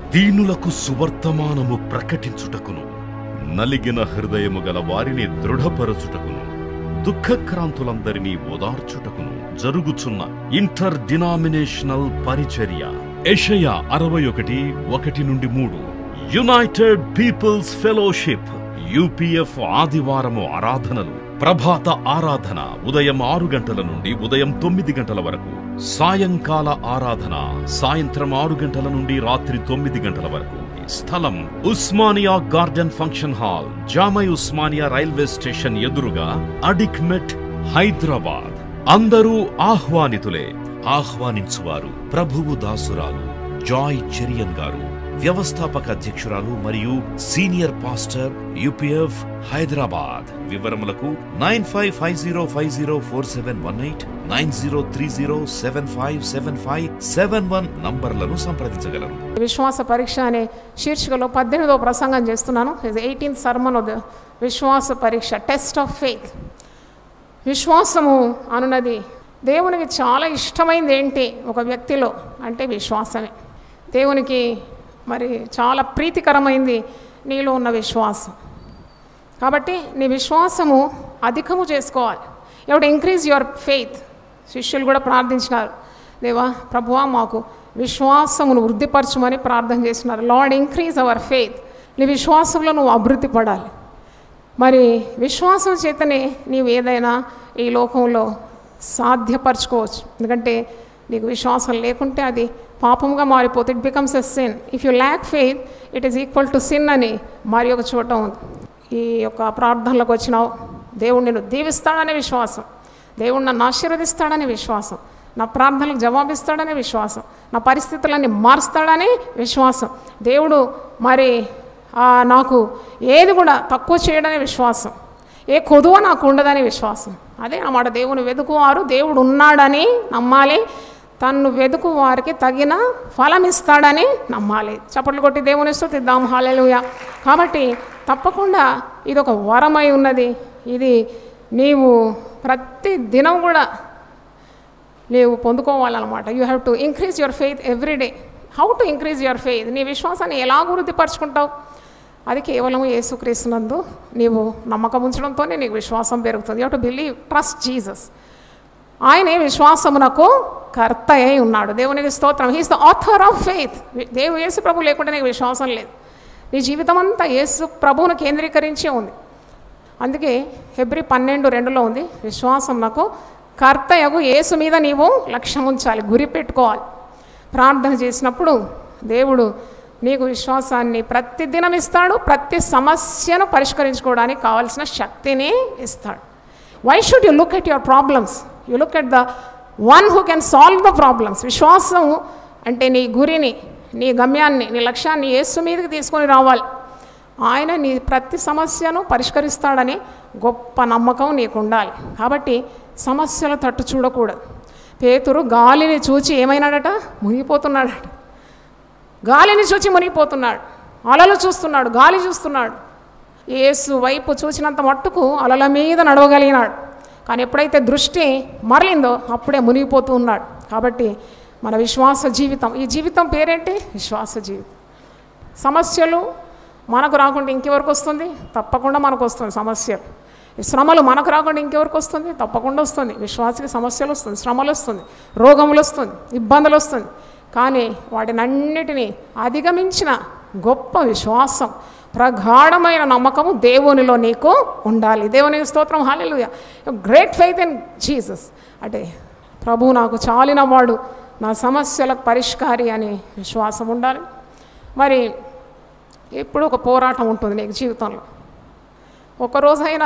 దీనులకు సువర్తమానము ప్రకటించుటకును నలిగిన హృదయము గల వారిని దృఢపరచుటకును దుఃఖక్రాంతులందరినీ ఓదార్చుటకును జరుగుచున్న ఇంటర్ డినామినేషనల్ పరిచర్య ఎషయ అరవై ఒకటి ఒకటి నుండి మూడు యునైటెడ్ పీపుల్స్ ఫెలోషిప్ యూపీఎఫ్ ఆదివారము ఆరాధనలు ప్రభాత ఆరాధన ఉదయం ఆరు గంటల నుండి ఉదయం తొమ్మిది గంటల వరకు సాయంకాల ఆరాధన సాయంత్రం ఆరు గంటల నుండి రాత్రి తొమ్మిది గంటల వరకు స్థలం Osmania garden function hall Jamai Osmania railway station ఎదురుగా అడిక్మెట్ హైదరాబాద్ అందరూ ఆహ్వానితులే ఆహ్వానించువారు ప్రభువు దాసురాలు జాయ్ చెరియన్ గారు వ్యవస్థాపక అధ్యక్షురాలు మరియు సీనియర్ పాస్టర్ యూపీఎఫ్ హైదరాబాద్ వివరములకు nine five five zero five zero four seven one eight nine zero three zero seven five seven five seven one నంబర్లను సంప్రదించగలరు విశ్వాస పరీక్ష అనే శీర్షికలో పద్దెనిమిదవ ప్రసంగం చేస్తున్నాను ఎయిటీన్త్ సర్మన్ ఆఫ్ ద విశ్వాస పరీక్ష టెస్ట్ ఆఫ్ ఫెయిత్ విశ్వాసము అనున్నది దేవునికి చాలా ఇష్టమైంది ఏంటి ఒక వ్యక్తిలో అంటే విశ్వాసమే దేవునికి మరి చాలా ప్రీతికరమైంది నీలో ఉన్న విశ్వాసం కాబట్టి నీ విశ్వాసము అధికము చేసుకోవాలి ఎవడు ఇంక్రీజ్ యువర్ ఫెయిత్ శిష్యులు కూడా ప్రార్థించినారు దేవా ప్రభువా మాకు విశ్వాసమును వృద్ధిపరచమని ప్రార్థన చేసినారు లార్డ్ ఇంక్రీజ్ అవర్ ఫెయిత్ నీ విశ్వాసంలో నువ్వు అభివృద్ధి పడాలి మరి విశ్వాసం చేతనే నీవు ఏదైనా ఈ లోకంలో సాధ్యపరచుకోవచ్చు ఎందుకంటే నీకు విశ్వాసం లేకుంటే అది పాపంగా మారిపోతే it becomes a sin if you lack faith it is equal to sin అని మరి ఒక చోట ఉంది ఈ యొక్క ప్రార్థనలకు వచ్చినావు దేవుడు నేను దీవిస్తాడనే విశ్వాసం దేవుడు నన్ను ఆశీర్వదిస్తాడనే విశ్వాసం నా ప్రార్థనలకు జవాబిస్తాడనే విశ్వాసం నా పరిస్థితులన్నీ మారుస్తాడనే విశ్వాసం దేవుడు మరి ఆ, నాకు ఏది కూడా తక్కువ చేయడనే విశ్వాసం ఏ కొదువ నాకు ఉండదనే విశ్వాసం అదే అన్నమాట దేవుని వెతుకువారు దేవుడు ఉన్నాడని నమ్మాలి తన్ను వెతుకు వారికి తగిన ఫలం ఇస్తాడని నమ్మాలి చప్పట్లు కొట్టి దేవుని స్థుతిద్దాం హాలెలుయ కాబట్టి తప్పకుండా ఇది ఒక వరమై ఉన్నది ఇది నీవు ప్రతి దినం కూడా నీవు పొందుకోవాలన్నమాట you have to increase your faith every day how to increase your faith నీ విశ్వాసాన్ని ఎలా వృద్ధిపరచుకుంటావు అది కేవలం యేసుక్రీస్తునందు నీవు నమ్మకం ఉంచడంతోనే నీకు విశ్వాసం పెరుగుతుంది you to believe trust Jesus ఆయనే విశ్వాసమునకు కర్త అయి ఉన్నాడు దేవునికి స్తోత్రం he's the author of faith దేవు యేసు ప్రభు లేకుండా నీకు విశ్వాసం లేదు నీ జీవితం అంతా యేసు ప్రభువును కేంద్రీకరించే ఉంది అందుకే హెబ్రి పన్నెండు రెండులో ఉంది విశ్వాసం నాకు కర్తయగు యేసు మీద నీవు లక్ష్యం ఉంచాలి గురి పెట్టుకోవాలి ప్రార్థన చేసినప్పుడు దేవుడు నీకు విశ్వాసాన్ని ప్రతి దినం ఇస్తాడు ప్రతి సమస్యను పరిష్కరించుకోవడానికి కావాల్సిన శక్తిని ఇస్తాడు why should you look at your problems you look at the one who can solve the problems విశ్వాసం అంటే నీ గురిని నీ గమ్యాన్ని నీ లక్ష్యాన్ని యేసు మీదకి తీసుకొని రావాలి ఆయన నీ ప్రతి సమస్యను పరిష్కరిస్తాడని గొప్ప నమ్మకం నీకు ఉండాలి కాబట్టి సమస్యల తట్టు చూడకూడదు పేతురు గాలిని చూచి ఏమైనాడట మునిగిపోతున్నాడట గాలిని చూచి మునిగిపోతున్నాడు అలలు చూస్తున్నాడు గాలి చూస్తున్నాడు యేసు వైపు చూసినంత మట్టుకు అలల మీద నడవగలిగినాడు కానీ ఎప్పుడైతే దృష్టి మరలిందో అప్పుడే మునిగిపోతూ ఉన్నాడు కాబట్టి మన విశ్వాస జీవితం ఈ జీవితం పేరేంటి విశ్వాస జీవితం సమస్యలు మనకు రాకుండా ఇంకెవరికి వస్తుంది తప్పకుండా మనకు వస్తుంది సమస్యలు ఈ శ్రమలు మనకు రాకుండా ఇంకెవరికి వస్తుంది తప్పకుండా వస్తుంది విశ్వాసకి సమస్యలు వస్తుంది శ్రమలు వస్తుంది రోగములు వస్తుంది ఇబ్బందులు వస్తుంది కానీ వాటిని అన్నిటినీ అధిగమించిన గొప్ప విశ్వాసం ప్రగాఢమైన నమ్మకము దేవునిలో నీకు ఉండాలి దేవునికి స్తోత్రం hallelujah great faith in Jesus అంటే ప్రభు నాకు చాలిన వాడు నా సమస్యలకు పరిష్కారి అనే విశ్వాసం ఉండాలి మరి ఎప్పుడు ఒక పోరాటం ఉంటుంది నీకు జీవితంలో ఒకరోజైనా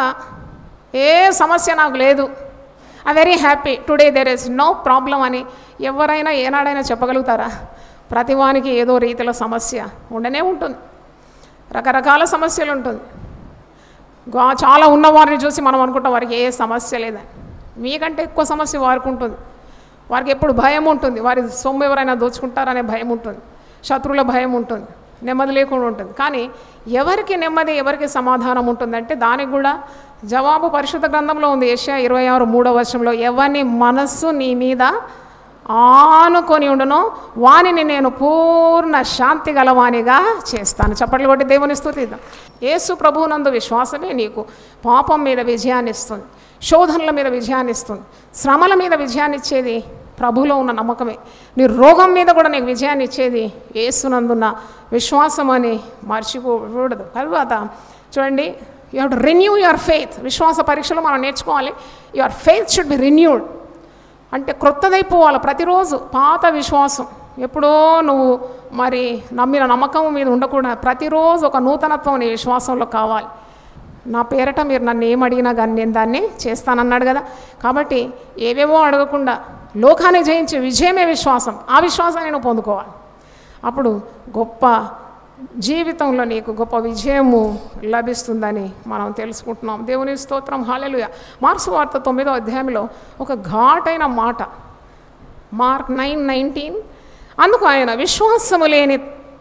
ఏ సమస్య నాకు లేదు I very happy today there is no problem అని ఎవరైనా ఏనాడైనా చెప్పగలుగుతారా ప్రతివానికి ఏదో రీతిలో సమస్య ఉండనే ఉంటుంది రకరకాల సమస్యలు ఉంటుంది గా చాలా ఉన్నవారిని చూసి మనం అనుకుంటాం వారికి ఏ సమస్య లేదని మీకంటే ఎక్కువ సమస్య వారికి ఉంటుంది వారికి ఎప్పుడు భయం ఉంటుంది వారి సొమ్ము ఎవరైనా దోచుకుంటారనే భయం ఉంటుంది శత్రువుల భయం ఉంటుంది నెమ్మది లేకుండా ఉంటుంది కానీ ఎవరికి నెమ్మది ఎవరికి సమాధానం ఉంటుందంటే దానికి కూడా జవాబు పరిశుద్ధ గ్రంథంలో ఉంది ఏషియా ఇరవై ఆరు మూడో వర్షంలో ఎవరిని మనస్సు నీ మీద ఆనుకొని ఉండునో వానిని నేను పూర్ణ శాంతి గలవానిగా చేస్తాను చప్పట్లు కొట్టి దేవుని స్థుతిద్దాం యేసు ప్రభువునందు విశ్వాసమే నీకు పాపం మీద విజయాన్ని ఇస్తుంది శోధనల మీద విజయాన్ని ఇస్తుంది శ్రమల మీద విజయాన్ని ఇచ్చేది ప్రభులో ఉన్న నమ్మకమే నీ రోగం మీద కూడా నీకు విజయాన్ని ఇచ్చేది ఏసునందున్న విశ్వాసం అని మర్చిపోకూడదు తర్వాత చూడండి you have to renew your faith విశ్వాస పరీక్షలో మనం నేర్చుకోవాలి your faith should be renewed అంటే క్రొత్తదైపోవాలి ప్రతిరోజు పాత విశ్వాసం ఎప్పుడో నువ్వు మరి నమ్మిన నమ్మకం మీద ఉండకుండా ప్రతిరోజు ఒక నూతనత్వం నీ విశ్వాసంలో కావాలి నా పేరట మీరు నన్ను ఏం అడిగినా కానీ నేను దాన్ని చేస్తానన్నాడు కదా కాబట్టి ఏవేవో అడగకుండా లోకాన్ని జయించే విజయమే విశ్వాసం ఆ విశ్వాసాన్ని నువ్వు పొందుకోవాలి అప్పుడు గొప్ప జీవితంలో నీకు గొప్ప విజయము లభిస్తుందని మనం తెలుసుకుంటున్నాం దేవుని స్తోత్రం హాలెలుయ మార్క్స్ వార్త తొమ్మిదో అధ్యాయంలో ఒక ఘాటైన మాట మార్క్ నైన్ నైన్టీన్ అందుకు ఆయన విశ్వాసము లేని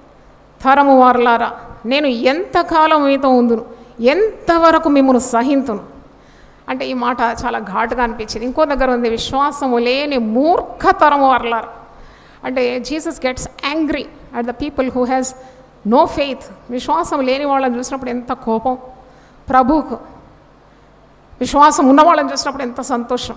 తరము వారలారా నేను ఎంతకాలం మీతో ఉందును ఎంతవరకు మిమ్మల్ని సహింతును అంటే ఈ మాట చాలా ఘాటుగా అనిపించింది ఇంకో దగ్గర ఉంది విశ్వాసము లేని మూర్ఖతరము వారలారా అంటే Jesus gets angry at the people who has no faith విశ్వాసం లేని వాళ్ళని చూసినప్పుడు ఎంత కోపం ప్రభువుకు విశ్వాసం ఉన్న వాళ్ళని చూసినప్పుడు ఎంత సంతోషం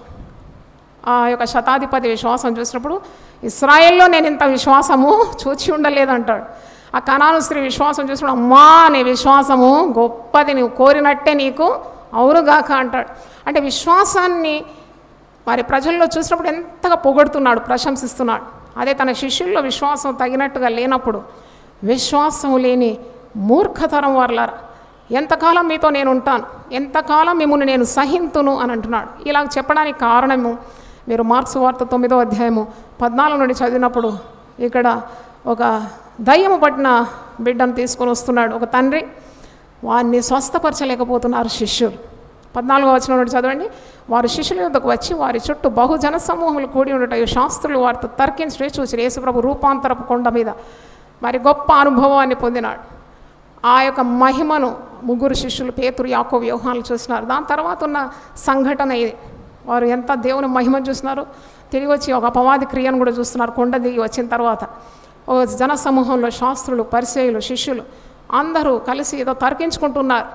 ఆ యొక్క శతాధిపతి విశ్వాసం చూసినప్పుడు ఇస్రాయేల్లో నేను ఇంత విశ్వాసము చూచి ఉండలేదంటాడు ఆ కణాను స్త్రీ విశ్వాసం చూసినప్పుడు అమ్మా నీ విశ్వాసము గొప్పది నువ్వు కోరినట్టే నీకు అవునుగాక అంటాడు అంటే విశ్వాసాన్ని మరి ప్రజల్లో చూసినప్పుడు ఎంతగా పొగడుతున్నాడు ప్రశంసిస్తున్నాడు అదే తన శిష్యుల్లో విశ్వాసం తగినట్టుగా లేనప్పుడు విశ్వాసం లేని మూర్ఖతరం వారలారా ఎంతకాలం మీతో నేను ఉంటాను ఎంతకాలం మిమ్మల్ని నేను సహింతును అని అంటున్నాడు ఇలా చెప్పడానికి కారణము మీరు మార్క్స్ వార్త తొమ్మిదో అధ్యాయము పద్నాలుగు నుండి చదివినప్పుడు ఇక్కడ ఒక దయ్యము పట్టిన బిడ్డను తీసుకొని వస్తున్నాడు ఒక తండ్రి వారిని స్వస్థపరచలేకపోతున్నారు శిష్యులు పద్నాలుగో వచ్చిన నుండి చదవండి వారు శిష్యుల యొద్దకు వచ్చి వారి చుట్టూ బహుజన సమూహములు కూడి ఉండట శాస్త్రులు వారితో తర్కించే చూసి యేసుప్రభు రూపాంతరపు కొండ మీద మరి గొప్ప అనుభవాన్ని పొందినాడు ఆ యొక్క మహిమను ముగ్గురు శిష్యులు పేతురు యాకో వ్యూహాలు చూసినారు దాని తర్వాత ఉన్న సంఘటన ఇది వారు ఎంత దేవుని మహిమను చూసినారు తిరిగి వచ్చి ఒక అపవాది క్రియను కూడా చూస్తున్నారు కొండ దిగి వచ్చిన తర్వాత ఒక జన సమూహంలో శాస్త్రులు పరిచయులు శిష్యులు అందరూ కలిసి ఏదో తర్కించుకుంటున్నారు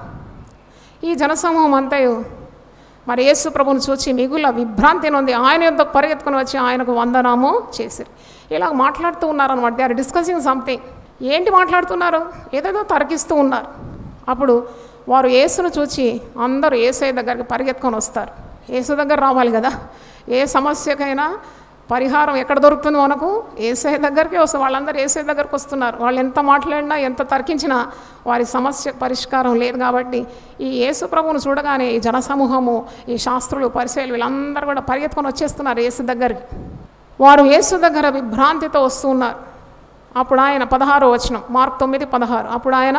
ఈ జనసమూహం అంతయు మరి యేసు ప్రభుని చూచి మిగుల విభ్రాంతి నొంది ఆయన యొక్క పరిగెత్తుకొని వచ్చి ఆయనకు వందనాము చేసిరి ఇలా మాట్లాడుతూ ఉన్నారు అనమాట దే ఆర్ డిస్కసింగ్ సంథింగ్ ఏంటి మాట్లాడుతున్నారు ఏదేదో తర్కిస్తూ ఉన్నారు అప్పుడు వారు యేసును చూచి అందరూ ఏసఐ దగ్గరికి పరిగెత్తుకొని వస్తారు యేసు దగ్గర రావాలి కదా ఏ సమస్యకైనా పరిహారం ఎక్కడ దొరుకుతుంది మనకు ఏసఐ దగ్గరికి వస్తారు వాళ్ళందరూ ఏసఐ దగ్గరికి వస్తున్నారు వాళ్ళు ఎంత మాట్లాడినా ఎంత తర్కించినా వారి సమస్య పరిష్కారం లేదు కాబట్టి ఈ యేసు ప్రభువును చూడగానే ఈ జనసమూహము ఈ శాస్త్రులు పరిచయాలు వీళ్ళందరూ కూడా పరిగెత్తుకొని వచ్చేస్తున్నారు యేసు దగ్గరికి వారు యేసు దగ్గర విభ్రాంతితో వస్తూ ఉన్నారు అప్పుడు ఆయన పదహారు వచనం మార్క్ తొమ్మిది పదహారు అప్పుడు ఆయన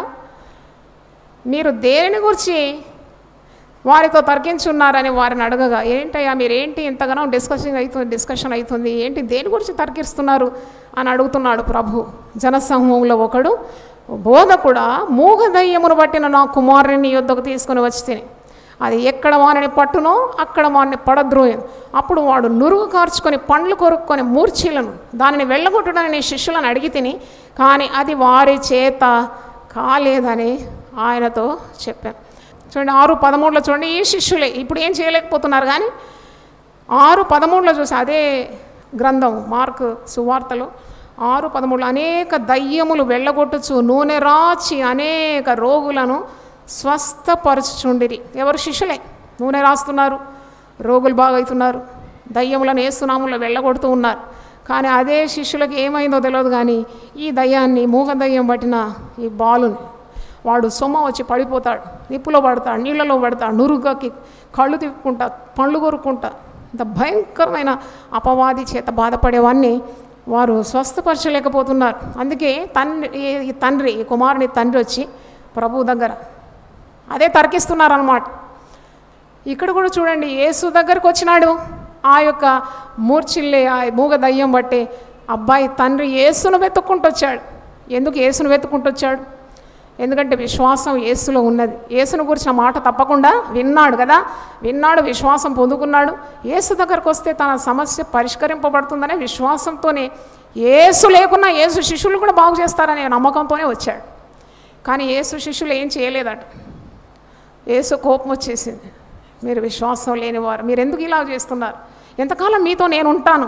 మీరు దేని గురించి వారితో తర్కించున్నారని వారిని అడగగా ఏంటయ్యా మీరు ఏంటి ఇంతగానో డిస్కషన్ అవుతుంది డిస్కషన్ అవుతుంది ఏంటి దేని గురించి తర్కిస్తున్నారు అని అడుగుతున్నాడు ప్రభు జనసమూహంలో ఒకడు బోధకుడా మూగ దయ్యమును బట్టిన నా కుమారుని యుద్ధకు తీసుకుని వచ్చి తిని అది ఎక్కడ వారిని పట్టునో అక్కడ వారిని పడద్రోయను అప్పుడు వాడు నురుగు కార్చుకొని పండ్లు కొరుక్కొని మూర్ఛీలను దానిని వెళ్ళగొట్టడని నీ శిష్యులను అడిగి తిని కానీ అది వారి చేత కాలేదని ఆయనతో చెప్పాను చూడండి ఆరు పదమూడులో చూడండి ఈ శిష్యులే ఇప్పుడు ఏం చేయలేకపోతున్నారు కానీ ఆరు పదమూడులో చూసి అదే గ్రంథం మార్క్ సువార్తలో ఆరు పదమూడులో అనేక దయ్యములు వెళ్ళగొట్టుచు నూనె రాచి అనేక రోగులను స్వస్థపరచుచుండిరి ఎవరు శిష్యులే నూనె రాస్తున్నారు రోగులు బాగవుతున్నారు దయ్యములను ఏసునాములో వెళ్ళగొడుతూ ఉన్నారు కానీ అదే శిష్యులకు ఏమైందో తెలియదు కానీ ఈ దయ్యాన్ని మూగ దయ్యం పట్టిన ఈ బాలుని వాడు సొమ్మ వచ్చి పడిపోతాడు నిప్పులో పడతాడు నీళ్ళలో పడతాడు నురుగకి కళ్ళు తిప్పుకుంటా పండ్లు కొరుక్కుంటా ఇంత భయంకరమైన అపవాది చేత బాధపడేవాన్ని వారు స్వస్థపరచలేకపోతున్నారు అందుకే తండ్రి ఈ తండ్రి ఈ కుమారుని తండ్రి వచ్చి ప్రభు దగ్గర అదే తర్కిస్తున్నారన్నమాట ఇక్కడ కూడా చూడండి యేసు దగ్గరకు వచ్చినాడు ఆ యొక్క మూర్చిల్లే ఆ మూగ దయ్యం బట్టి అబ్బాయి తండ్రి యేసును వెతుక్కుంటూ వచ్చాడు ఎందుకు యేసును వెతుక్కుంటూ వచ్చాడు ఎందుకంటే విశ్వాసం యేసులో ఉన్నది యేసును గురించిన మాట తప్పకుండా విన్నాడు కదా విన్నాడు విశ్వాసం పొందుకున్నాడు యేసు దగ్గరకు వస్తే తన సమస్య పరిష్కరింపబడుతుందనే విశ్వాసంతోనే యేసు లేకున్నా యేసు శిష్యులు కూడా బాగు చేస్తారనే నమ్మకంతోనే వచ్చాడు కానీ యేసు శిష్యులు ఏం చేయలేదట యేసు కోపం వచ్చేసింది మీరు విశ్వాసం లేనివారు మీరు ఎందుకు ఇలా చేస్తున్నారు ఎంతకాలం మీతో నేను ఉంటాను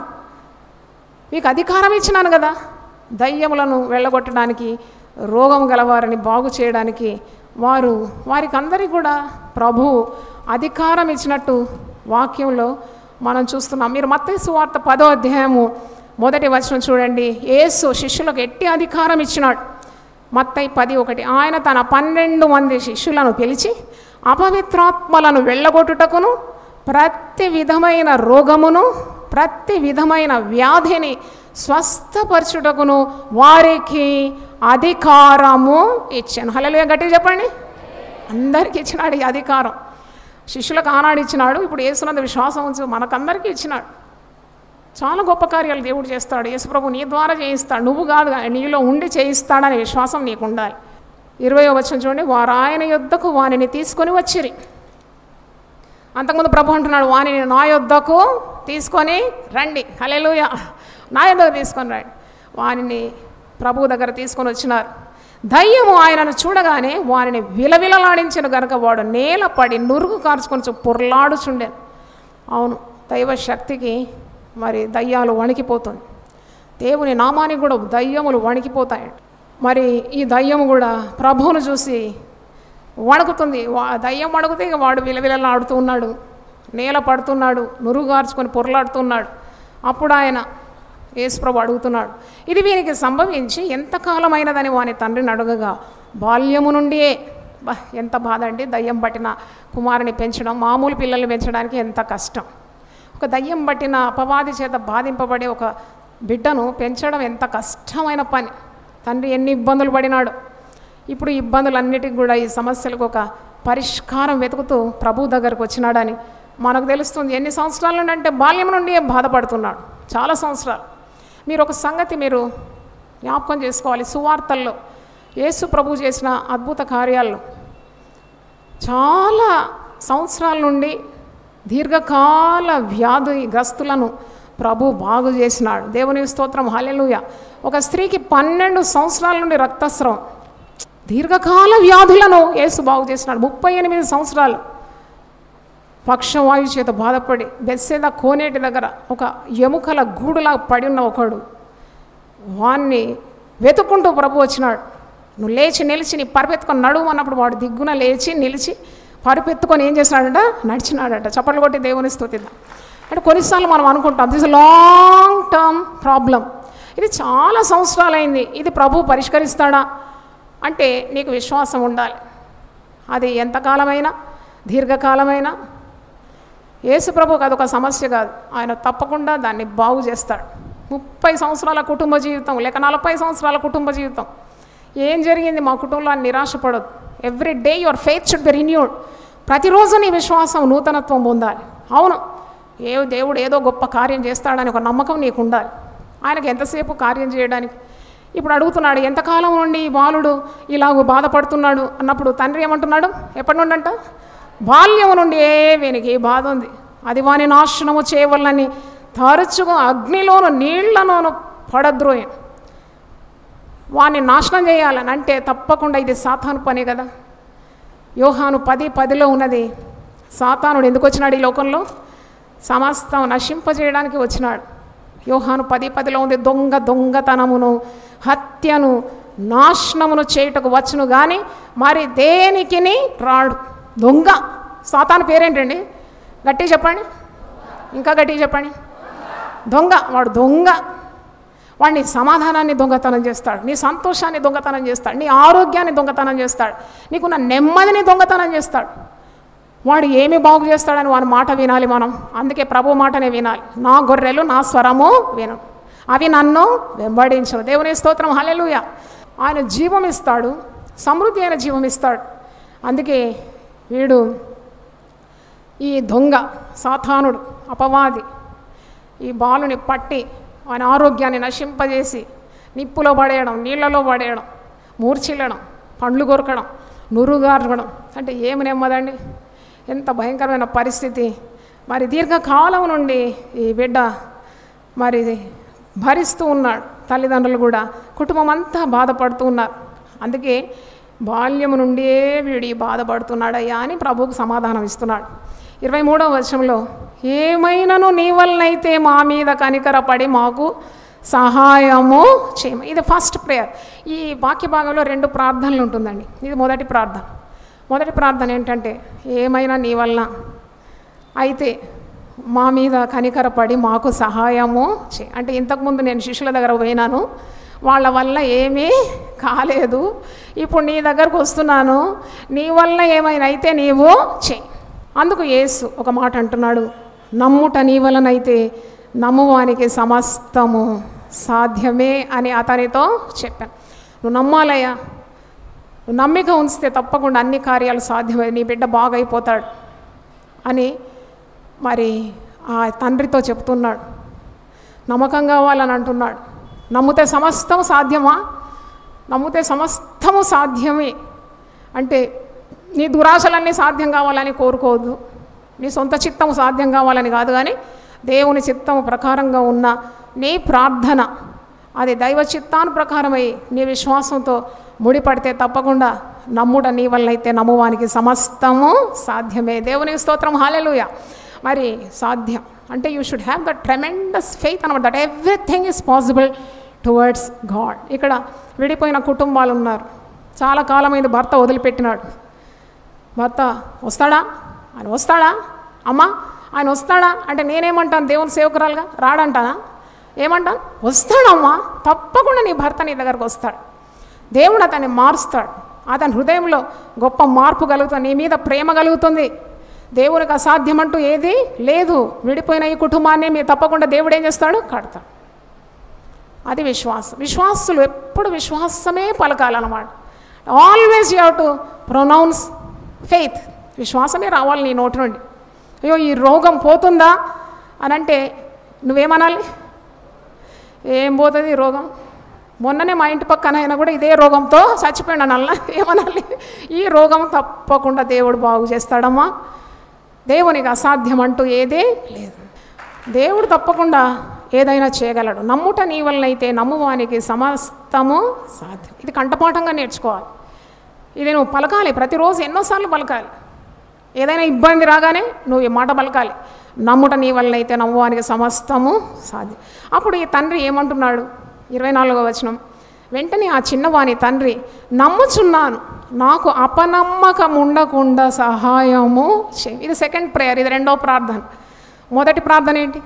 మీకు అధికారం ఇచ్చినాను కదా దయ్యములను వెళ్ళగొట్టడానికి రోగం గలవారిని బాగు చేయడానికి వారు వారికి అందరికీ కూడా ప్రభు అధికారం ఇచ్చినట్టు వాక్యంలో మనం చూస్తున్నాం మీరు మత్తయి సువార్త పదో అధ్యాయము మొదటి వచనం చూడండి యేసు శిష్యులకు ఎట్టి అధికారం ఇచ్చినాడు మత్తయి పది ఒకటి ఆయన తన పన్నెండు మంది శిష్యులను పిలిచి అపవిత్రాత్మలను వెళ్ళగొట్టుటకును ప్రతి విధమైన రోగమును ప్రతి విధమైన వ్యాధిని స్వస్థపరచుటకును వారికి అధికారము ఇచ్చాను హలో గట్టిగా చెప్పండి అందరికీ ఇచ్చినాడు ఈ అధికారం శిష్యులకు ఆనాడు ఇచ్చినాడు ఇప్పుడు యేసునందు విశ్వాసం ఉంచు మనకందరికీ ఇచ్చినాడు చాలా గొప్ప కార్యాలు దేవుడు చేస్తాడు యేసుప్రభు నీ ద్వారా చేయిస్తాడు నువ్వు కాదు కానీ నీలో ఉండి చేయిస్తాడనే విశ్వాసం నీకు ఉండాలి ఇరవై వచ్చిన చూడండి వారు ఆయన యొద్దకు వానిని తీసుకొని వచ్చిరి అంతకుముందు ప్రభు అంటున్నాడు వానిని నా యొద్దకు తీసుకొని రండి హలెలుయ నా యొద్దకు తీసుకొని రండి వానిని ప్రభు దగ్గర తీసుకొని వచ్చినారు దయ్యము ఆయనను చూడగానే వారిని విలవిలలాడించిన గనుక వాడు నేల పడి నురుగు కార్చుకొని పొర్లాడుచుండెను అవును దైవ శక్తికి మరి దయ్యాలు వణికిపోతుంది దేవుని నామానికి కూడా దయ్యములు వణికిపోతాయి మరి ఈ దయ్యము కూడా ప్రభువును చూసి వణుకుతుంది వా- దయ్యం వణుకుతే ఇక వాడు విలవిలలాడుతూ ఉన్నాడు నేల పడుతున్నాడు నురుగార్చుకొని పొరలాడుతున్నాడు అప్పుడు ఆయన యేసుప్రభు అడుగుతున్నాడు ఇది వీనికి సంభవించి ఎంతకాలమైనదని వాని తండ్రిని అడగగా బాల్యము నుండియే బా ఎంత బాధ అండి దయ్యం పట్టిన కుమారుని పెంచడం మామూలు పిల్లల్ని పెంచడానికి ఎంత కష్టం ఒక దయ్యం పట్టిన అపవాది చేత బాధింపబడే ఒక బిడ్డను పెంచడం ఎంత కష్టమైన పని తండ్రి ఎన్ని ఇబ్బందులు పడినాడు ఇప్పుడు ఈ ఇబ్బందులన్నిటికి కూడా ఈ సమస్యలకు ఒక పరిష్కారం వెతుకుతూ ప్రభు దగ్గరకు వచ్చినాడని మనకు తెలుస్తుంది ఎన్ని సంవత్సరాల నుండి అంటే బాల్యం నుండి బాధపడుతున్నాడు చాలా సంవత్సరాలు మీరు ఒక సంగతి మీరు జ్ఞాపకం చేసుకోవాలి సువార్తల్లో యేసు ప్రభు చేసిన అద్భుత కార్యాల్లో చాలా సంవత్సరాల నుండి దీర్ఘకాల వ్యాధి గ్రస్తులను ప్రభు బాగు చేసినాడు దేవుని స్తోత్రం హల్లెలూయా ఒక స్త్రీకి పన్నెండు సంవత్సరాల నుండి రక్తస్రావం దీర్ఘకాల వ్యాధులను యేసు బాగు చేసినాడు ముప్పై ఎనిమిది సంవత్సరాలు పక్షవాయు చేత బాధపడి బెస్సేద కోనేటి దగ్గర ఒక ఎముకల గూడులా పడి ఉన్న ఒకడు వాణ్ణి వెతుక్కుంటూ ప్రభు వచ్చినాడు నువ్వు లేచి నిలిచి నీ పరుపెత్తుకొని నడువు అన్నప్పుడు వాడు దిగ్గున లేచి నిలిచి పరుపెత్తుకొని ఏం చేసినాడట నడిచినాడట చప్పట్లు కొట్టి దేవుని స్తుతిద్దాం అంటే కొన్నిసార్లు మనం అనుకుంటాం దిస్ లాంగ్ టర్మ్ ప్రాబ్లం ఇది చాలా సంవత్సరాలైంది ఇది ప్రభు పరిష్కరిస్తాడా అంటే నీకు విశ్వాసం ఉండాలి అది ఎంతకాలమైనా దీర్ఘకాలమైనా యేసు ప్రభుకు అదొక సమస్య కాదు ఆయన తప్పకుండా దాన్ని బాగు చేస్తాడు ముప్పై సంవత్సరాల కుటుంబ జీవితం లేక నలభై సంవత్సరాల కుటుంబ జీవితం ఏం జరిగింది మా కుటుంబంలో అని నిరాశపడదు every day your faith should be renewed ప్రతిరోజు నీ విశ్వాసం నూతనత్వం పొందాలి అవును ఏ దేవుడు ఏదో గొప్ప కార్యం చేస్తాడని ఒక నమ్మకం నీకు ఉండాలి ఆయనకు ఎంతసేపు కార్యం చేయడానికి ఇప్పుడు అడుగుతున్నాడు ఎంతకాలం నుండి ఈ బాలుడు ఇలాగ బాధపడుతున్నాడు అన్నప్పుడు తండ్రి ఏమంటున్నాడు ఎప్పటి నుండి అంట బాల్యము నుండి ఏ వీనికి ఈ బాధ ఉంది అది వాని నాశనము చేయవలనని తరచుగా అగ్నిలోను నీళ్లలోను పడద్రోయం వాడిని నాశనం చేయాలని అంటే తప్పకుండా ఇది సాతాను పనే కదా యోహాను పది పదిలో ఉన్నది సాతానుడు ఎందుకు వచ్చినాడు ఈ లోకంలో సమస్తం నశింపజేయడానికి వచ్చినాడు యోహాను పది పదిలో ఉంది దొంగ దొంగతనమును హత్యను నాశనమును చేయుటకు వచ్చును కానీ మరి దేనికిని రాడు దొంగ సాతాను పేరేంటండి గట్టిగా చెప్పండి ఇంకా గట్టిగా చెప్పండి దొంగ వాడు దొంగ వాడిని సమాధానాన్ని దొంగతనం చేస్తాడు నీ సంతోషాన్ని దొంగతనం చేస్తాడు నీ ఆరోగ్యాన్ని దొంగతనం చేస్తాడు నీకున్న నెమ్మదిని దొంగతనం చేస్తాడు వాడు ఏమి బాగు చేస్తాడని వాడి మాట వినాలి మనం అందుకే ప్రభు మాటనే వినాలి నా గొర్రెలు నా స్వరము విను అవి నన్ను వెంబడించను దేవుని స్తోత్రం హల్లెలూయా ఆయన జీవం ఇస్తాడు సమృద్ధి అయిన జీవం ఇస్తాడు అందుకే వీడు ఈ దొంగ సాతానుడు అపవాది ఈ బాలుని పట్టి ఆయన ఆరోగ్యాన్ని నశింపజేసి నిప్పులో పడేయడం నీళ్ళలో పడేయడం మూర్చిల్లడం పండ్లు కొరకడం నురుగారడం అంటే ఏమి నెమ్మదండి ఎంత భయంకరమైన పరిస్థితి మరి దీర్ఘకాలం నుండి ఈ బిడ్డ మరి భరిస్తూ ఉన్నాడు తల్లిదండ్రులు కూడా కుటుంబం అంతా బాధపడుతూ ఉన్నారు అందుకే బాల్యము నుండే వీడి బాధపడుతున్నాడయ్యా అని ప్రభువుకు సమాధానం ఇస్తున్నాడు ఇరవై మూడవ వర్షంలో ఏమైనాను నీ వల్లనైతే మా మీద కనికరపడి మాకు సహాయము చేయమ ఇది ఫస్ట్ ప్రేయర్ ఈ వాక్య భాగంలో రెండు ప్రార్థనలు ఉంటుందండి ఇది మొదటి ప్రార్థన మొదటి ప్రార్థన ఏంటంటే ఏమైనా నీ వలన అయితే మా మీద కనికరపడి మాకు సహాయము చే అంటే ఇంతకుముందు నేను శిష్యుల దగ్గర పోయినాను వాళ్ళ వల్ల ఏమీ కాలేదు ఇప్పుడు నీ దగ్గరకు వస్తున్నాను నీ వల్ల ఏమైనా అయితే నీవు చే అందుకు యేసు ఒక మాట అంటున్నాడు నమ్ముట నీ వలనైతే నమ్మువానికి సమస్తము సాధ్యమే అని అతనితో చెప్పాను నువ్వు నమ్మాలయ్యా నువ్వు నమ్మిక ఉంచితే తప్పకుండా అన్ని కార్యాలు సాధ్యమే నీ బిడ్డ బాగైపోతాడు అని మరి ఆ తండ్రితో చెప్తున్నాడు నమ్మకం కావాలని అంటున్నాడు నమ్మితే సమస్తం సాధ్యమా నమ్మితే సమస్తము సాధ్యమే అంటే నీ దురాశలన్నీ సాధ్యం కావాలని కోరుకోవద్దు నీ సొంత చిత్తము సాధ్యం కావాలని కాదు కానీ దేవుని చిత్తము ప్రకారంగా ఉన్న నీ ప్రార్థన అది దైవ చిత్తాను ప్రకారమై నీ విశ్వాసంతో ముడిపడితే తప్పకుండా నమ్ముడ నీ వల్ల అయితే నమ్మువానికి సమస్తము సాధ్యమే దేవునికి స్తోత్రం హాలెలుయ మరి సాధ్యం అంటే you should have the tremendous faith అనమాట that everything is possible towards God ఇక్కడ విడిపోయిన కుటుంబాలు ఉన్నారు చాలా కాలమైంది భర్త వదిలిపెట్టినాడు భర్త వస్తాడా ఆయన వస్తాడా అమ్మా ఆయన వస్తాడా అంటే నేనేమంటాను దేవుని సేవకురాలుగా రాడంటానా ఏమంటాను వస్తాడమ్మా తప్పకుండా నీ భర్త నీ దగ్గరకు వస్తాడు దేవుడు అతన్ని మారుస్తాడు అతని హృదయంలో గొప్ప మార్పు కలుగుతుంది నీ మీద ప్రేమ కలుగుతుంది దేవునికి అసాధ్యమంటూ ఏది లేదు విడిపోయిన ఈ కుటుంబాన్ని మీరు తప్పకుండా దేవుడు ఏం చేస్తాడు కడతాడు అది విశ్వాసం విశ్వాసులు ఎప్పుడు విశ్వాసమే పలకాలన్నమాట always you have to pronounce faith విశ్వాసమే రావాలి నీ నోటి నుండి అయ్యో ఈ రోగం పోతుందా అని అంటే నువ్వేమనాలి ఏం పోతుంది ఈ రోగం మొన్ననే మా ఇంటి పక్కన అయినా కూడా ఇదే రోగంతో చచ్చిపోయాడు అన్న ఏమనాలి ఈ రోగం తప్పకుండా దేవుడు బాగు చేస్తాడమ్మా దేవునికి అసాధ్యం అంటూ ఏదే లేదు దేవుడు తప్పకుండా ఏదైనా చేయగలడు నమ్ముట నీ వలనైతే నమ్మువానికి సమస్తము సాధ్యం ఇది కంఠపాఠంగా నేర్చుకోవాలి ఇది నువ్వు పలకాలి ప్రతిరోజు ఎన్నోసార్లు పలకాలి ఏదైనా ఇబ్బంది రాగానే నువ్వు ఈ మాట పలకాలి నమ్ముట నీ వలనైతే నమ్మువానికి సమస్తము సాధ్యం అప్పుడు ఈ తండ్రి ఏమంటున్నాడు ఇరవై నాలుగో వచనం వెంటనే ఆ చిన్నవాని తండ్రి నమ్ముచున్నాను నాకు అపనమ్మకం ఉండకుండా సహాయము చేయి ఇది సెకండ్ ప్రేయర్ ఇది రెండో ప్రార్థన మొదటి ప్రార్థన ఏంటి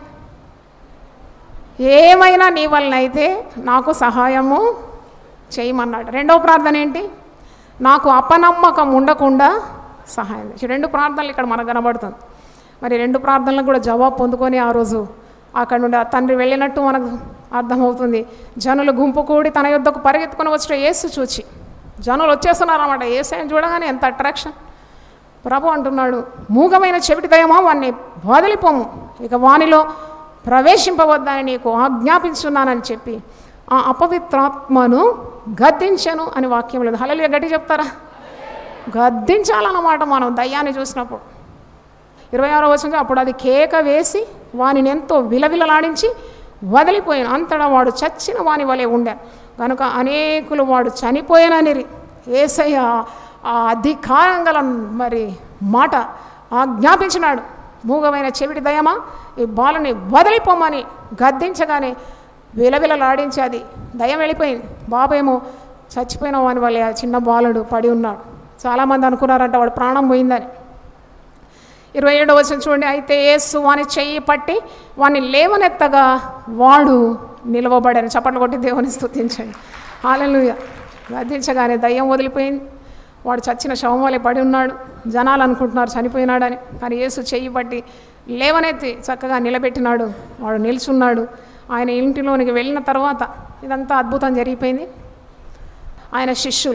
ఏమైనా నీ వలనైతే నాకు సహాయము చేయమన్నాడు రెండో ప్రార్థన ఏంటి నాకు అపనమ్మకం ఉండకుండా సహాయం చేయి. రెండు ప్రార్థనలు ఇక్కడ మనకు కనబడుతుంది మరి రెండు ప్రార్థనలకు కూడా జవాబు పొందుకొని ఆ రోజు అక్కడ నుండి ఆ తండ్రి వెళ్ళినట్టు మనకు అర్థమవుతుంది జనులు గుంపు కూడి తన యొద్దకు పరిగెత్తుకొని వచ్చిన యేసు చూచి జనులు వచ్చేస్తున్నారు అన్నమాట ఏసైని చూడగానే ఎంత అట్రాక్షన్ ప్రభు అంటున్నాడు మూగమైన చెవిటి దయమా వాణ్ణి వదిలిపోము ఇక వానిలో ప్రవేశింపవద్దని నీకు ఆజ్ఞాపించున్నానని చెప్పి ఆ అపవిత్రాత్మను గద్దించను అని వాక్యం లేదు హలలు గట్టి చెప్తారా గద్దించాలన్నమాట మనం దయ్యాన్ని చూసినప్పుడు ఇరవై ఆరో వచ్చిన అప్పుడు అది కేక వేసి వానిని ఎంతో విలవిలలాడించి వదిలిపోయాను అంతటా వాడు చచ్చిన వాని వలె ఉండే కనుక అనేకులు వాడు చనిపోయానని ఏసయ్య ఆ అధికారం గల మరి మాట ఆజ్ఞాపించినాడు మూగమైన చెవిటి దయమా ఈ బాలని వదిలిపోమని గద్దించగానే విలవిలలాడించి అది దయం వెళ్ళిపోయింది బాబేమో చచ్చిపోయిన వాని వలె ఆ చిన్న బాలుడు పడి ఉన్నాడు చాలామంది అనుకున్నారంట వాడు ప్రాణం పోయిందని ఇరవై ఏడవ వచ్చిన చూడండి అయితే యేసు వాని చెయ్యి పట్టి వాని లేవనెత్తగా వాడు నిలవబడాను చప్పట్లు కొట్టి దేవుని స్తుతించండి హాలెలుయ గద్దించగానే దయ్యం వదిలిపోయింది వాడు చచ్చిన శవం వలె పడి ఉన్నాడు జనాలు అనుకుంటున్నారు చనిపోయినాడని కానీ యేసు చెయ్యి పట్టి లేవనెత్తి చక్కగా నిలబెట్టినాడు వాడు నిల్చున్నాడు ఆయన ఇంటిలోనికి వెళ్ళిన తర్వాత ఇదంతా అద్భుతం జరిగిపోయింది ఆయన శిష్యులు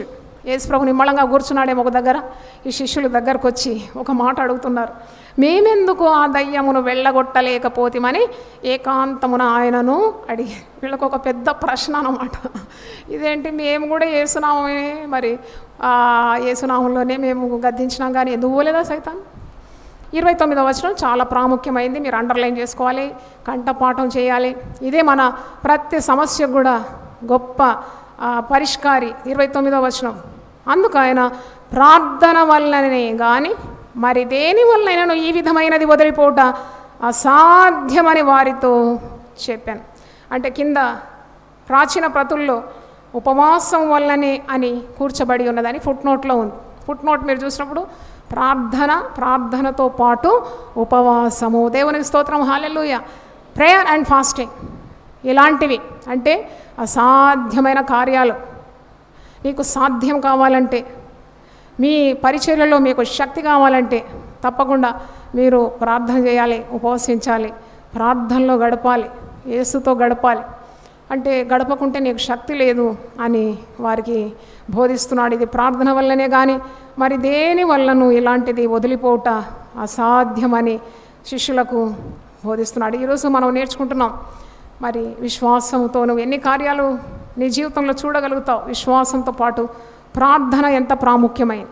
యేసుప్రభు నిమ్మళంగా కూర్చున్నాడేమో ఒక దగ్గర ఈ శిష్యుల దగ్గరకు వచ్చి ఒక మాట అడుగుతున్నారు మేమెందుకు ఆ దయ్యమును వెళ్ళగొట్టలేకపోతేమని ఏకాంతమున ఆయనను అడిగి వీళ్ళకు ఒక పెద్ద ప్రశ్న అన్నమాట ఇదేంటి మేము కూడా ఏసునామే మరి ఆ ఏసునామంలోనే మేము గద్దించినాం కానీ ఎందుకు పోలేదా సైతాన్ ఇరవై తొమ్మిదవ వచనం చాలా ప్రాముఖ్యమైంది మీరు అండర్లైన్ చేసుకోవాలి కంఠపాఠం చేయాలి ఇదే మన ప్రతి సమస్యకు కూడా గొప్ప ఆ, పరిష్కారి ఇరవై తొమ్మిదవ వచనం అందుకు ఆయన ప్రార్థన వల్లనే కానీ మరి దేని వల్లైనను ఈ విధమైనది వదిలిపోట అసాధ్యమని వారితో చెప్పాను అంటే కింద ప్రాచీన ప్రతుల్లో ఉపవాసం వల్లనే అని కూర్చబడి ఉన్నదని ఫుట్ నోట్లో ఉంది ఫుట్ నోట్ మీరు చూసినప్పుడు ప్రార్థన ప్రార్థనతో పాటు ఉపవాసము దేవునికి స్తోత్రం హాలెలుయ ప్రేయర్ అండ్ ఫాస్టింగ్ ఇలాంటివి అంటే అసాధ్యమైన కార్యాలు నీకు సాధ్యం కావాలంటే మీ పరిచర్యలో మీకు శక్తి కావాలంటే తప్పకుండా మీరు ప్రార్థన చేయాలి ఉపవసించాలి ప్రార్థనలో గడపాలి యేసుతో గడపాలి అంటే గడపకుంటే నీకు శక్తి లేదు అని వారికి బోధిస్తున్నాడు ఇది ప్రార్థన వల్లనే కానీ మరి దేని వల్లను ఇలాంటిది వదిలిపోవుట అసాధ్యమని శిష్యులకు బోధిస్తున్నాడు ఈరోజు మనం నేర్చుకుంటున్నాం మరి విశ్వాసంతో నువ్వు ఎన్ని కార్యాలు నీ జీవితంలో చూడగలుగుతావు విశ్వాసంతో పాటు ప్రార్థన ఎంత ప్రాముఖ్యమైంది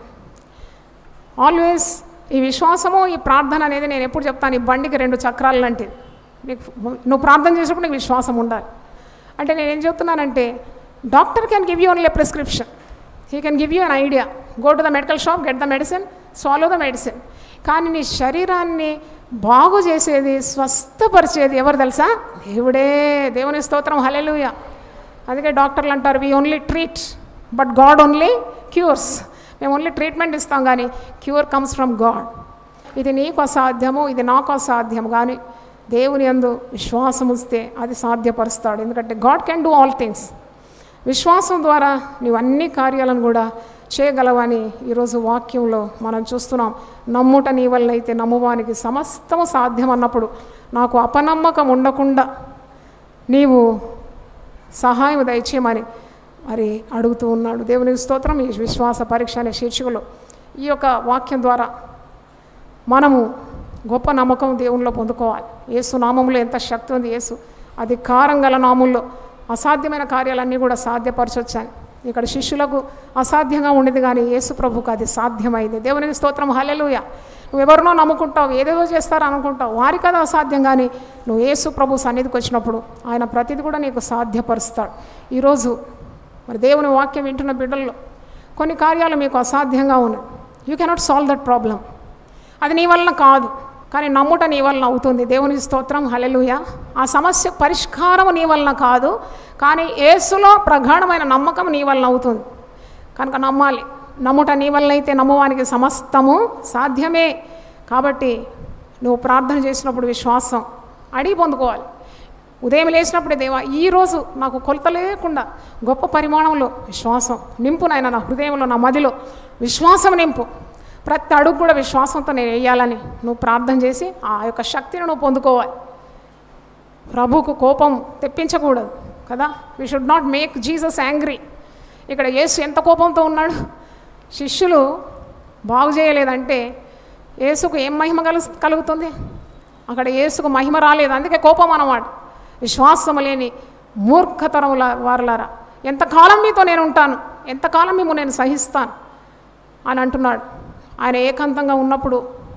ఆల్వేస్ ఈ విశ్వాసము ఈ ప్రార్థన అనేది నేను ఎప్పుడు చెప్తాను ఈ బండికి రెండు చక్రాలు లాంటిది నీకు నువ్వు ప్రార్థన చేసినప్పుడు నీకు విశ్వాసం ఉండాలి అంటే నేను ఏం చెప్తున్నానంటే doctor can give you only prescription he can give you an idea go to the medical shop get the medicine solve the medicine కానీ నీ శరీరాన్ని బాగు చేసేది స్వస్థపరిచేది ఎవరు తెలుసా దేవుడే దేవుని స్తోత్రం హలెలుయ అందుకే డాక్టర్లు అంటారు we only treat but God only cures మేము ఓన్లీ ట్రీట్మెంట్ ఇస్తాం కానీ క్యూర్ కమ్స్ ఫ్రమ్ గాడ్ ఇది నీకు అసాధ్యము ఇది నాకు అసాధ్యం కానీ దేవుని అందు విశ్వాసం వస్తే అది సాధ్యపరుస్తాడు ఎందుకంటే God can do all things విశ్వాసం ద్వారా నీవు అన్ని కార్యాలను కూడా చేయగలవని ఈరోజు వాక్యంలో మనం చూస్తున్నాం నమ్ముట నీ వల్ల అయితే నమ్మువానికి సమస్తము సాధ్యం అన్నప్పుడు నాకు అపనమ్మకం ఉండకుండా నీవు సహాయం దయచేయమని మరి అడుగుతూ ఉన్నాడు దేవునికి స్తోత్రం ఈ విశ్వాస పరీక్ష అనే శీర్షికలో ఈ యొక్క వాక్యం ద్వారా మనము గొప్ప నమ్మకం దేవునిలో పొందుకోవాలి యేసు నామంలో ఎంత శక్తి ఉంది యేసు అధికారం గల నామంలో అసాధ్యమైన కార్యాలన్నీ కూడా సాధ్యపరచొచ్చాను ఇక్కడ శిష్యులకు అసాధ్యంగా ఉండేది కానీ యేసు ప్రభుకు అది సాధ్యమైంది దేవునికి స్తోత్రం హల్లెలూయ నువ్వు ఎవరినో నమ్ముకుంటావు ఏదేదో చేస్తారో అనుకుంటావు వారికి అది అసాధ్యం కానీ నువ్వు యేసు ప్రభు సన్నిధికి వచ్చినప్పుడు ఆయన ప్రతిది కూడా నీకు సాధ్యపరుస్తాడు ఈరోజు మరి దేవుని వాక్యం వింటున్న బిడ్డల్లో కొన్ని కార్యాలు మీకు అసాధ్యంగా ఉన్నాయి you cannot solve that problem అది నీ వలన కాదు కానీ నమ్ముట నీ వలన అవుతుంది దేవుని స్తోత్రం హలెలుయ ఆ సమస్య పరిష్కారం నీ వలన కాదు కానీ యేసులో ప్రగాఢమైన నమ్మకం నీ వలన అవుతుంది కనుక నమ్మాలి నమ్ముట నీ వల్ల అయితే నమ్మువానికి సమస్తము సాధ్యమే కాబట్టి నువ్వు ప్రార్థన చేసినప్పుడు విశ్వాసం అడిగి పొందుకోవాలి ఉదయం లేచినప్పుడే దేవా ఈరోజు నాకు కొలత లేకుండా గొప్ప పరిమాణంలో విశ్వాసం నింపు నాయన నా హృదయంలో నా మదిలో విశ్వాసం నింపు ప్రతి అడుగు కూడా విశ్వాసంతో నేను వేయాలని నువ్వు ప్రార్థన చేసి ఆ యొక్క శక్తిని నువ్వు పొందుకోవాలి ప్రభువుకు కోపం తెప్పించకూడదు కదా we should not make Jesus angry ఇక్కడ యేసు ఎంత కోపంతో ఉన్నాడు శిష్యులు బాగు చేయలేదంటే యేసుకు ఏం మహిమ కలు కలుగుతుంది అక్కడ యేసుకు మహిమ రాలేదు అందుకే కోపం అన్నమాట విశ్వాసము లేని మూర్ఖతరముల వారులారా ఎంతకాలం మీతో నేను ఉంటాను ఎంతకాలం మేము నేను సహిస్తాను అని అంటున్నాడు ఆయన ఏకాంతంగా ఉన్నప్పుడు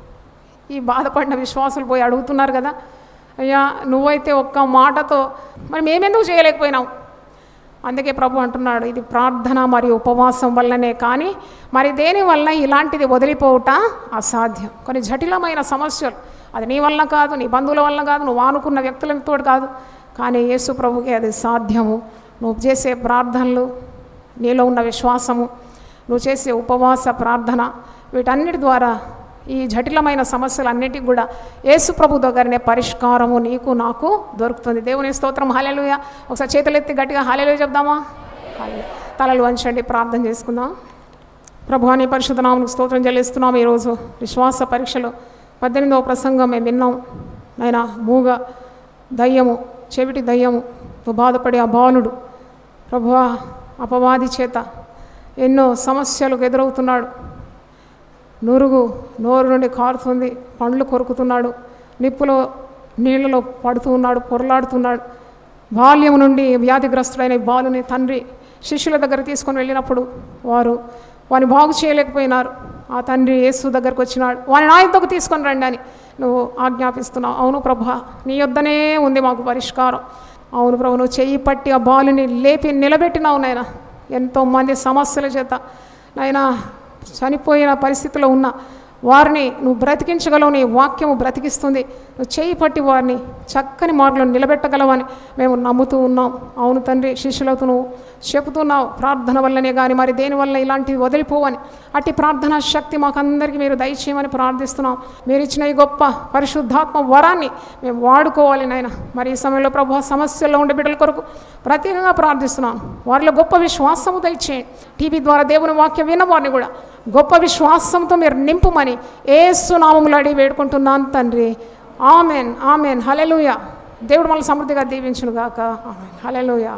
ఈ బాధపడిన విశ్వాసులు పోయి అడుగుతున్నారు కదా అయ్యా నువ్వైతే ఒక్క మాటతో మరి మేమెందుకు చేయలేకపోయినావు అందుకే ప్రభు అంటున్నాడు ఇది ప్రార్థన మరియు ఉపవాసం వల్లనే కానీ మరి దేని వల్ల ఇలాంటిది వదిలిపోవుట అసాధ్యం కొన్ని జటిలమైన సమస్యలు అది నీ వల్ల కాదు నీ బంధువుల వల్ల కాదు నువ్వు ఆనుకున్న వ్యక్తులతో కాదు కానీ యేసు ప్రభుకి అది సాధ్యము నువ్వు చేసే ప్రార్థనలు నీలో ఉన్న విశ్వాసము నువ్వు చేసే ఉపవాస ప్రార్థన వీటన్నిటి ద్వారా ఈ జటిలమైన సమస్యలన్నిటికి కూడా యేసు ప్రభు దగ్గరనే పరిష్కారము నీకు నాకు దొరుకుతుంది దేవుని స్తోత్రం హాలేలుయ ఒకసారి చేతులెత్తి గట్టిగా హాలేలుయ చెప్దామా హల్లెలూయా. తలలు వంచండి ప్రార్థన చేసుకుందాం ప్రభు అని పరిశుద్ధ నామకు స్తోత్రం చెల్లిస్తున్నాం ఈరోజు విశ్వాస పరీక్షలో పద్దెనిమిదవ ప్రసంగం మేము విన్నాం ఆయన మూగ దయ్యము చెవిటి దయ్యము బాధపడే ఆ బాలుడు ప్రభువా అపవాది చేత ఎన్నో సమస్యలకు ఎదురవుతున్నాడు నురుగు నోరు నుండి కారుతుంది పండ్లు కొరుకుతున్నాడు నిప్పులో నీళ్ళలో పడుతూ ఉన్నాడు పొరలాడుతున్నాడు బాల్యం నుండి వ్యాధిగ్రస్తుడైన ఈ బాలుని తండ్రి శిష్యుల దగ్గర తీసుకొని వెళ్ళినప్పుడు వారు వాని బాగు చేయలేకపోయినారు ఆ తండ్రి యేసు దగ్గరకు వచ్చినాడు వాని నా యుద్ధకు తీసుకొని రండి అని నువ్వు ఆజ్ఞాపిస్తున్నావు అవును ప్రభా నీ యొద్దనే ఉంది మాకు పరిష్కారం అవును ప్రభు నువ్వు చెయ్యి పట్టి ఆ బాలుని లేపి నిలబెట్టినావు నాయన ఎంతోమంది సమస్యల చేత నాయన చనిపోయిన పరిస్థితిలో ఉన్న వారిని నువ్వు బ్రతికించగలవు నీ వాక్యము బ్రతికిస్తుంది నువ్వు చేయి పట్టి వారిని చక్కని మార్గంలో నిలబెట్టగలవని మేము నమ్ముతూ ఉన్నాం అవును తండ్రి శిష్యులతో నువ్వు చెబుతున్నావు ప్రార్థన వల్లనే కానీ మరి దేనివల్ల ఇలాంటివి వదిలిపోవని అట్టి ప్రార్థనా శక్తి మాకందరికీ మీరు దయచేయమని ప్రార్థిస్తున్నాం మీరు ఇచ్చిన ఈ గొప్ప పరిశుద్ధాత్మ వరాన్ని మేము వాడుకోవాలి నాయన మరి ఈ సమయంలో ప్రభు సమస్యల్లో ఉండే బిడ్డల కొరకు ప్రత్యేకంగా ప్రార్థిస్తున్నాను వారిలో గొప్ప విశ్వాసము దయచేయండి టీవీ ద్వారా దేవుని వాక్యం విన్న వారిని కూడా గొప్ప విశ్వాసంతో మీరు నింపుమని ఏసునామములు అడిగి వేడుకుంటున్నాను తండ్రి ఆమెన్ ఆమెన్ హలెలుయ దేవుడు మళ్ళీ సమృద్ధిగా దీవించును గాక ఆమెన్ హలెలుయ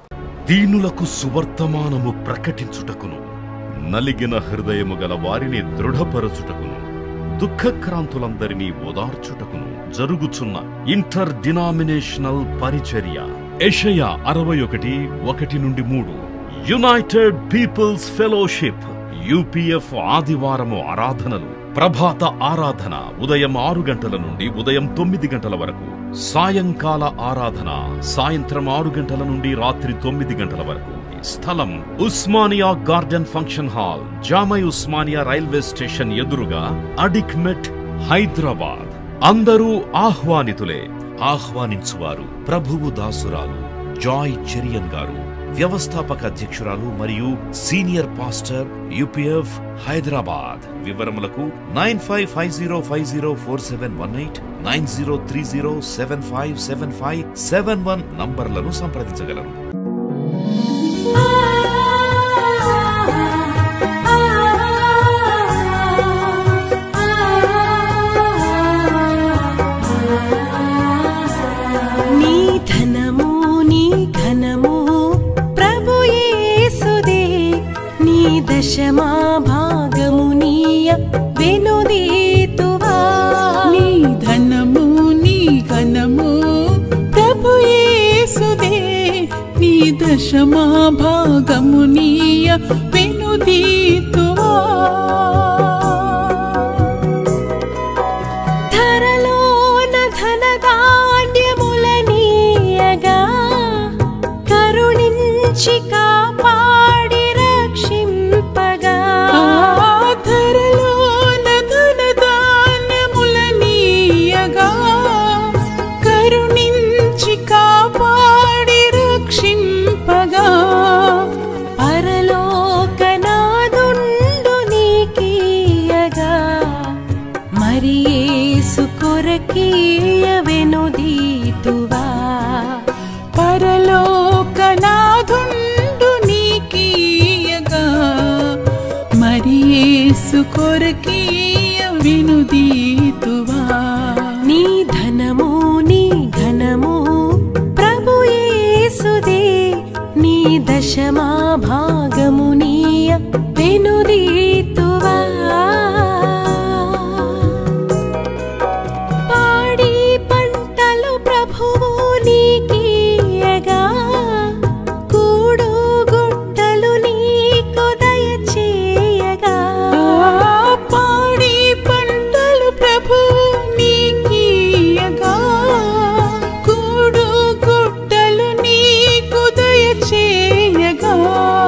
దీనులకు సువర్తమానము ప్రకటించుటకును నలిగిన హృదయము గల వారిని దృఢపరచుటకును దుఃఖక్రాంతులందరినీ ఓదార్చుటకును జరుగుచున్న ఇంటర్ డినామినేషనల్ పరిచర్య ఎషయ అరవై ఒకటి ఒకటి నుండి మూడు యునైటెడ్ పీపుల్స్ ఫెలోషిప్ యూపీఎఫ్ ఆదివారము ఆరాధనలు ప్రభాత ఆరాధన ఉదయం ఆరు గంటల నుండి ఉదయం తొమ్మిది గంటల వరకు సాయంకాల ఆరాధన సాయంత్రం ఆరు గంటల నుండి రాత్రి తొమ్మిది గంటల వరకు స్థలం Osmania garden function hall Jamai Osmania railway station ఎదురుగా అడిక్మెట్ హైదరాబాద్ అందరూ ఆహ్వానితులే ఆహ్వానించువారు ప్రభువు దాసురాలు జాయ్ చెరియన్ గారు వ్యవస్థాపక అధ్యక్షురాలు మరియు సీనియర్ పాస్టర్ యూపీఎఫ్ హైదరాబాద్ వివరములకు nine five five zero five zero four seven one eight nine zero three zero seven five seven five seven one నంబర్లను సంప్రదించగలరు నీ ధనము నీ ఘనము ప్రభు యేసుదే నీ దశమా భాగము నీయ వెనుదీతువా నీ ధనము నీ ఘనము ప్రభు యేసుదే నీ దశమా భాగము నీయ వెనుదీతువా ధరలోన ధనధాన్యములనీయగా కరుణించి కాపాడి రక్షింపగా ఆధరలోన ధనధాన్యములనీయగా కరుణించి కాపాడి రక్షింపగా పరలోకనాదుండు నీకీయగా మరి యేసు కొరకీయ వెనుదీతువా పరలోకనాథుండు నీకీయగా మరి యేసు కొరకీయ వినుదీతువా నీ ధనము నీ ఘనము ప్రభు యేసుదే నీ దశమా భాగము నీయ వెనుదీతువా పాడి పంటలు ప్రభువు నీకీయగా కూడు గుట్టలు నీకు దయచేయగా ఆ పాడి పంటలు ప్రభు నీకీయగా కూడు గుట్టలు నీకు దయచేయగా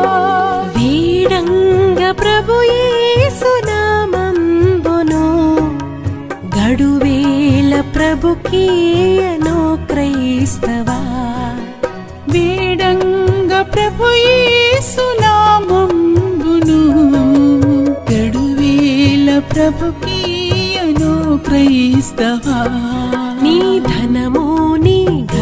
వీడంగ ప్రభు యేసునామంబును గడువేల ప్రభుకీయను క్రైస్తవా వేడంగ ప్రభు యేసునామంబును గడువేల ప్రభుకీయను క్రైస్తవా నీ ధనము నీ